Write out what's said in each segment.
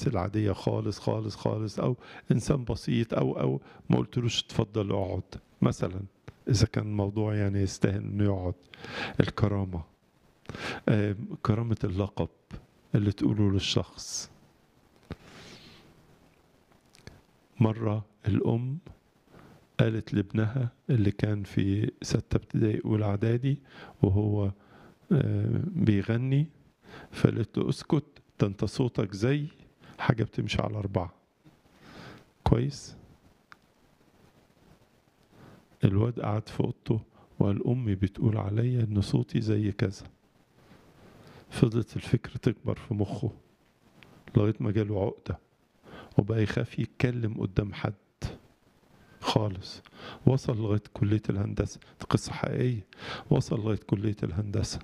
العادية خالص خالص خالص أو إنسان بسيط أو أو ما قلتلوش اتفضل اقعد مثلا إذا كان الموضوع يعني يستاهل إنه يقعد الكرامة آه، كرامة اللقب اللي تقوله للشخص مرة الأم قالت لابنها اللي كان في ستة ابتدائي أولى إعدادي وهو آه، بيغني فقالت له اسكت ده انت صوتك زي حاجة بتمشي على أربعة كويس الواد قعد في أوضته وقال أمي بتقول عليا إن صوتي زي كذا فضلت الفكرة تكبر في مخه لغاية ما جاله عقدة وبقى يخاف يتكلم قدام حد خالص وصل لغاية كلية الهندسة دي قصة حقيقية وصل لغاية كلية الهندسة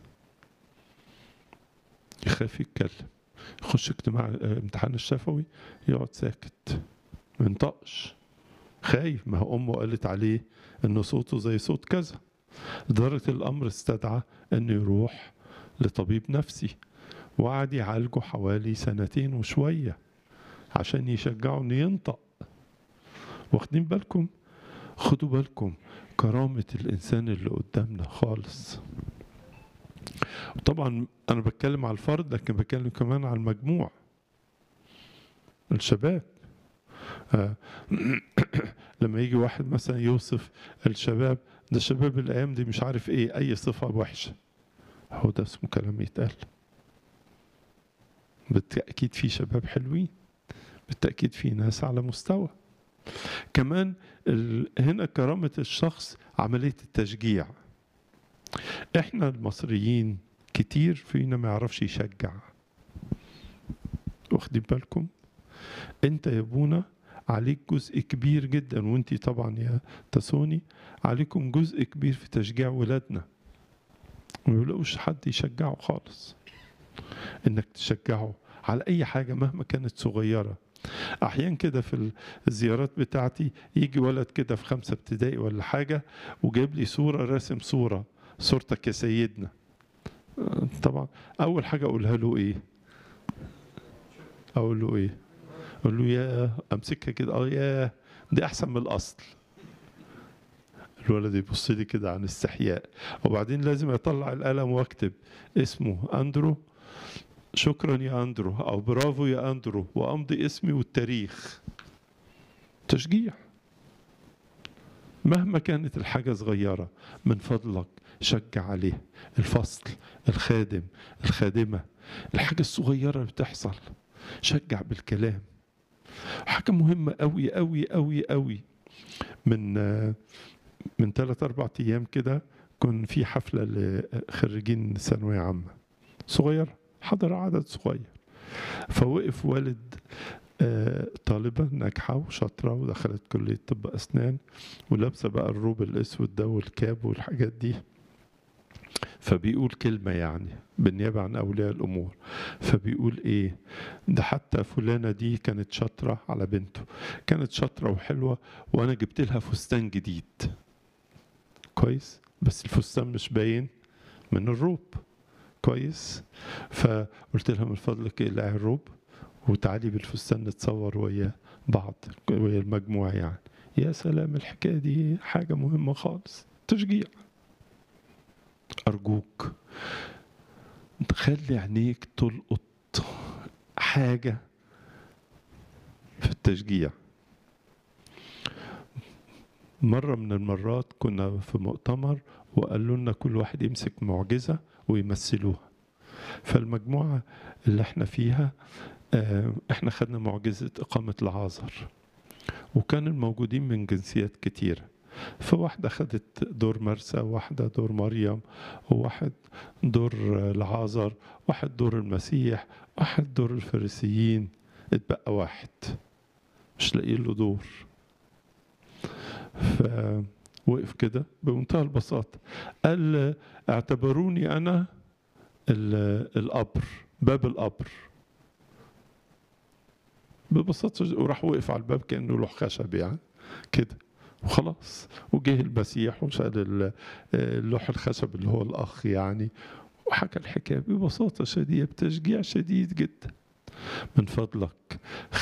يخاف يتكلم يخش اجتماع اه، امتحان الشفوي يقعد ساكت ما ينطقش خايف ما هو امه قالت عليه ان صوته زي صوت كذا لدرجه الامر استدعى انه يروح لطبيب نفسي وقعد يعالجه حوالي سنتين وشويه عشان يشجعه انه ينطق واخدين بالكم خدوا بالكم كرامه الانسان اللي قدامنا خالص طبعا انا بتكلم على الفرد لكن بتكلم كمان على المجموع الشباب آه، لما يجي واحد مثلا يوصف الشباب ده شباب الايام دي مش عارف ايه اي صفه وحشه هو ده اسمه كلام يتقال بالتاكيد في شباب حلوين بالتاكيد في ناس على مستوى كمان ال... هنا كرامه الشخص عمليه التشجيع احنا المصريين كتير فينا ما يعرفش يشجع واخدين بالكم انت يا ابونا عليك جزء كبير جدا وانتي طبعا يا تسوني عليكم جزء كبير في تشجيع ولادنا ما يلاقوش حد يشجعه خالص انك تشجعه على اي حاجة مهما كانت صغيرة احيانا كده في الزيارات بتاعتي يجي ولد كده في خمسة ابتدائي ولا حاجة وجايب لي صورة راسم صورة صورتك يا سيدنا آه، طبعا اول حاجة اقولها له ايه اقول له ايه اقول له يا امسكها كده اه يا دي احسن من الاصل الولد يبص لي كده عن استحياء وبعدين لازم اطلع القلم واكتب اسمه اندرو شكرا يا اندرو او برافو يا اندرو وامضي اسمي والتاريخ تشجيع مهما كانت الحاجة صغيرة من فضلك شجع عليه الفصل الخادم الخادمة الحاجة الصغيرة اللي بتحصل شجع بالكلام حاجة مهمة أوي أوي أوي أوي من آه، من ثلاث أربع أيام كده كان في حفلة لخريجين ثانوية عامة صغير حضر عدد صغير فوقف والد آه، طالبة ناجحة وشاطرة ودخلت كلية طب أسنان ولابسة بقى الروب الأسود ده والكاب والحاجات دي فبيقول كلمة يعني بالنيابة عن أولياء الأمور فبيقول إيه ده حتى فلانة دي كانت شاطرة على بنته كانت شاطرة وحلوة وأنا جبت لها فستان جديد كويس بس الفستان مش باين من الروب كويس فقلت لها من فضلك اقلعي الروب وتعالي بالفستان نتصور ويا بعض ويا المجموعة يعني يا سلام الحكاية دي حاجة مهمة خالص تشجيع أرجوك خلي عينيك تلقط حاجة في التشجيع مرة من المرات كنا في مؤتمر وقالوا لنا كل واحد يمسك معجزة ويمثلوها فالمجموعة اللي احنا فيها آه، احنا خدنا معجزة إقامة العازر وكان الموجودين من جنسيات كتيرة فواحدة خدت دور مرسى واحدة دور مريم وواحد دور العازر واحد دور المسيح واحد دور الفريسيين اتبقى واحد مش لاقيين له دور فوقف كده بمنتهى البساطة قال اعتبروني أنا ال- القبر باب القبر ببساطة وراح وقف على الباب كأنه لوح خشب يعني كده وخلاص وجه المسيح وشال ال- اللوح الخشب اللي هو الأخ يعني وحكى الحكاية ببساطة شديدة بتشجيع شديد جدا من فضلك